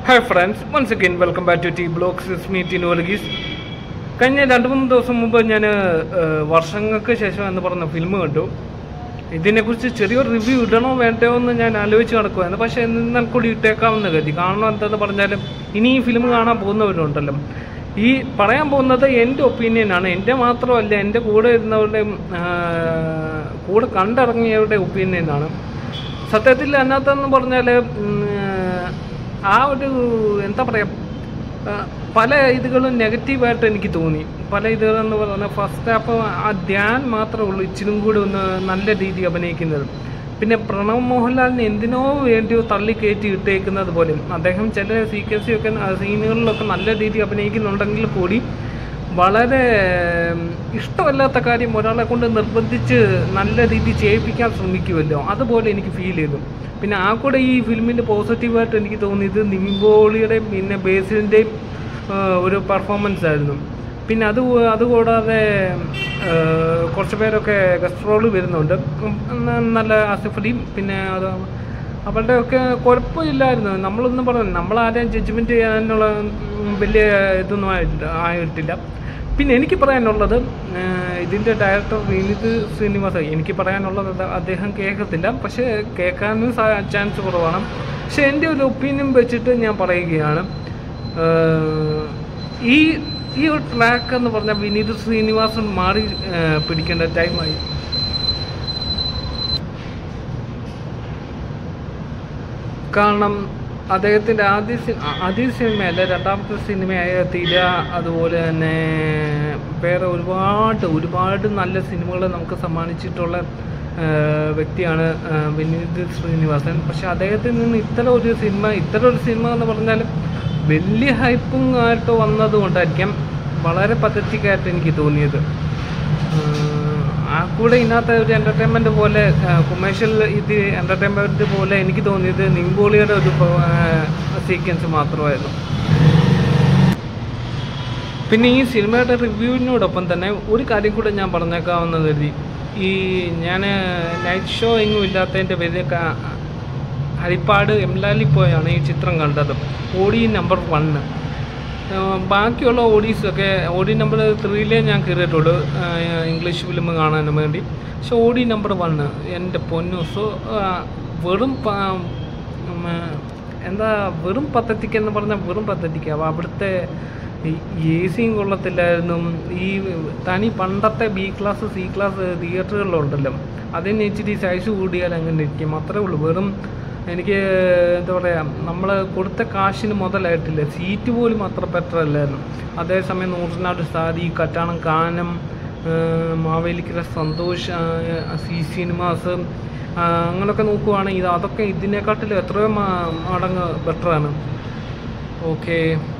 hi friends once again welcome back to the blogs meet in ഒലഗീസ് കഴിഞ്ഞ രണ്ട് മൂന്ന് ദിവസം മുമ്പ് ഞാൻ വർഷങ്ങൾക്ക് ശേഷം എന്ന് പറഞ്ഞ ഫിലിം കണ്ടു ഇതിനെക്കുറിച്ച് ചെറിയൊരു റിവ്യൂ ഇടണോ വേണ്ടയോ എന്ന് ഞാൻ ആലോചിച്ച് നടക്കുമായിരുന്നു പക്ഷേ എന്നാൽ കൂടി ഇട്ടേക്കാമെന്ന് കരുതി കാരണം എന്താണെന്ന് പറഞ്ഞാലും ഇനി ഈ ഫിലിം കാണാൻ പോകുന്നവരുണ്ടല്ലോ ഈ പറയാൻ പോകുന്നത് എൻ്റെ ഒപ്പീനിയനാണ് എൻ്റെ മാത്രമല്ല എൻ്റെ കൂടെ ഇരുന്നവരുടെയും ആ, കൂടെ കണ്ടിറങ്ങിയവരുടെ ഒപ്പീനിയനാണ് സത്യത്തിൽ അതിനകത്തെന്ന് പറഞ്ഞാൽ ആ ഒരു എന്താ പറയുക പല ഇതുകളും നെഗറ്റീവായിട്ട് എനിക്ക് തോന്നി പല ഇതുകളെന്ന് പറഞ്ഞാൽ ഫസ്റ്റ് ഹാഫ് ആ ധ്യാൻ മാത്രമേ ഉള്ളൂ ഇച്ചിരും കൂടി ഒന്ന് നല്ല രീതി അഭിനയിക്കുന്നത് പിന്നെ പ്രണവ് മോഹൻലാലിന് എന്തിനോ വേണ്ടിയോ തള്ളി കയറ്റി ഇട്ടേക്കുന്നത് പോലും അദ്ദേഹം ചില സീക്വൻസി ഒക്കെ സീനുകളിലൊക്കെ നല്ല രീതി അഭിനയിക്കുന്നുണ്ടെങ്കിൽ കൂടി വളരെ ഉം, ഇഷ്ടമല്ലാത്ത കാര്യം ഒരാളെ കൊണ്ട് നിർബന്ധിച്ച് നല്ല രീതി ചെയ്യിപ്പിക്കാൻ ശ്രമിക്കുമല്ലോ അതുപോലെ എനിക്ക് ഫീൽ ചെയ്തു പിന്നെ ആ കൂടെ ഈ ഫിലിമിൻ്റെ പോസിറ്റീവായിട്ട് എനിക്ക് തോന്നിയത് നിംബോളിയുടെയും പിന്നെ ബേസിലിൻ്റെയും ഒരു പെർഫോമൻസ് ആയിരുന്നു പിന്നെ അത് കൂ- അതുകൂടാതെ ആ, കുറച്ച് പേരൊക്കെ ഗസ്റ്റ് റോള് വരുന്നുണ്ട് ഉം, ന- നല്ല ആസിഫ് അലിയും പിന്നെ അത് അവരുടെ ഒക്കെ കുഴപ്പമില്ലായിരുന്നു നമ്മളൊന്നും പറഞ്ഞു നമ്മളാരെയും ജഡ്ജ്മെൻറ്റ് ചെയ്യാനുള്ള ഉം, വലിയ ഇതൊന്നും ആയിട്ടില്ല ആയിട്ടില്ല പിന്നെ എനിക്ക് പറയാനുള്ളത് ഏഹ്, ഇതിൻ്റെ ഡയറക്ടർ വിനീത് ശ്രീനിവാസ എനിക്ക് പറയാനുള്ളത് അത് അദ്ദേഹം കേൾക്കത്തില്ല പക്ഷേ കേൾക്കാനും ചാൻസ് കുറവാണ് പക്ഷേ എൻ്റെ ഒരു ഒപ്പീനിയൻ വെച്ചിട്ട് ഞാൻ പറയുകയാണ് ഏഹ്, ഈ ഈ ഒരു ട്രാക്ക് എന്ന് പറഞ്ഞാൽ വിനീത് ശ്രീനിവാസൻ മാറി ഏഹ്, പിടിക്കേണ്ട ടൈമായി കാരണം അദ്ദേഹത്തിൻ്റെ ആദ്യ സി- ആ- ആദ്യ സിനിമയല്ല രണ്ടാമത്തെ സിനിമയായ തിര അതുപോലെ തന്നെ വേറെ ഒരുപാട് ഒരുപാട് നല്ല സിനിമകൾ നമുക്ക് സമ്മാനിച്ചിട്ടുള്ള ആ, വ്യക്തിയാണ് ആ, വിനീത് ശ്രീനിവാസൻ പക്ഷെ അദ്ദേഹത്തിൽ നിന്ന് ഇത്തരം ഒരു സിനിമ ഇത്തരം ഒരു സിനിമ എന്ന് പറഞ്ഞാൽ വലിയ ഹൈപ്പും ആയിട്ട് വന്നത് കൊണ്ടായിരിക്കാം വളരെ പദ്ധതിക്കായിട്ട് എനിക്ക് തോന്നിയത് ആഹ് ആ കൂടെ ഇതിനകത്ത് ഒരു എൻ്റർടൈൻമെൻറ്റ് പോലെ കൊമേഴ്ഷ്യൽ ഇത് എൻ്റർടൈൻമെൻറ്റ് പോലെ എനിക്ക് തോന്നിയത് നിംബോളിയുടെ ഒരു സീക്വൻസ് മാത്രമായിരുന്നു പിന്നെ ഈ സിനിമയുടെ റിവ്യൂവിനോടൊപ്പം തന്നെ ഒരു കാര്യം കൂടെ ഞാൻ പറഞ്ഞേക്കാവുന്ന കരുതി ഈ ഞാൻ നൈറ്റ് ഷോ എങ്ങും ഇല്ലാത്തതിൻ്റെ പേരിൽ ക- ഹരിപ്പാട് എംലാലിൽ പോയാണ് ഈ ചിത്രം കണ്ടത് ഓടി നമ്പർ വണ്ണ് ബാക്കിയുള്ള ഓഡീസൊക്കെ ഓഡി നമ്പർ ത്രീയിലേ ഞാൻ കയറിയിട്ടുള്ളൂ ആഹ് ഇംഗ്ലീഷ് ഫിലിം കാണാൻ വേണ്ടി പക്ഷെ ഓഡി നമ്പർ വണ്ണ് എൻ്റെ പൊന്നു സോ വെറും പ- ഉം, എന്താ വെറും പദ്ധതിക്ക് എന്ന് പറഞ്ഞാൽ വെറും പദ്ധതിക്ക് അപ്പോൾ അവിടുത്തെ എ സിയും കൊള്ളത്തില്ലായിരുന്നു ഈ തനി പണ്ടത്തെ ബി ക്ലാസ് സി ക്ലാസ് തിയേറ്ററുകളിലുണ്ടല്ലോ അതിന് ഇച്ചിരി സൈസ് കൂടിയാൽ അങ്ങനെ ഇരിക്കും അത്രേ ഉള്ളൂ വെറും എനിക്ക് എന്താ പറയുക നമ്മൾ കൊടുത്ത കാശിന് മുതലായിട്ടില്ല സീറ്റ് പോലും അത്ര ബെറ്റർ അല്ലായിരുന്നു അതേസമയം നൂറിനാട് സാരി കറ്റാണം കാനം ഏഹ് മാവേലിക്കര സന്തോഷ് ആഹ് സി സിനിമാസ് ആഹ് അങ്ങനെയൊക്കെ നോക്കുവാണെങ്കിൽ ഇത് അതൊക്കെ ഇതിനെക്കാട്ടിലും എത്രയോ മ- മടങ്ങ് ബെറ്ററാണ് ഓക്കെ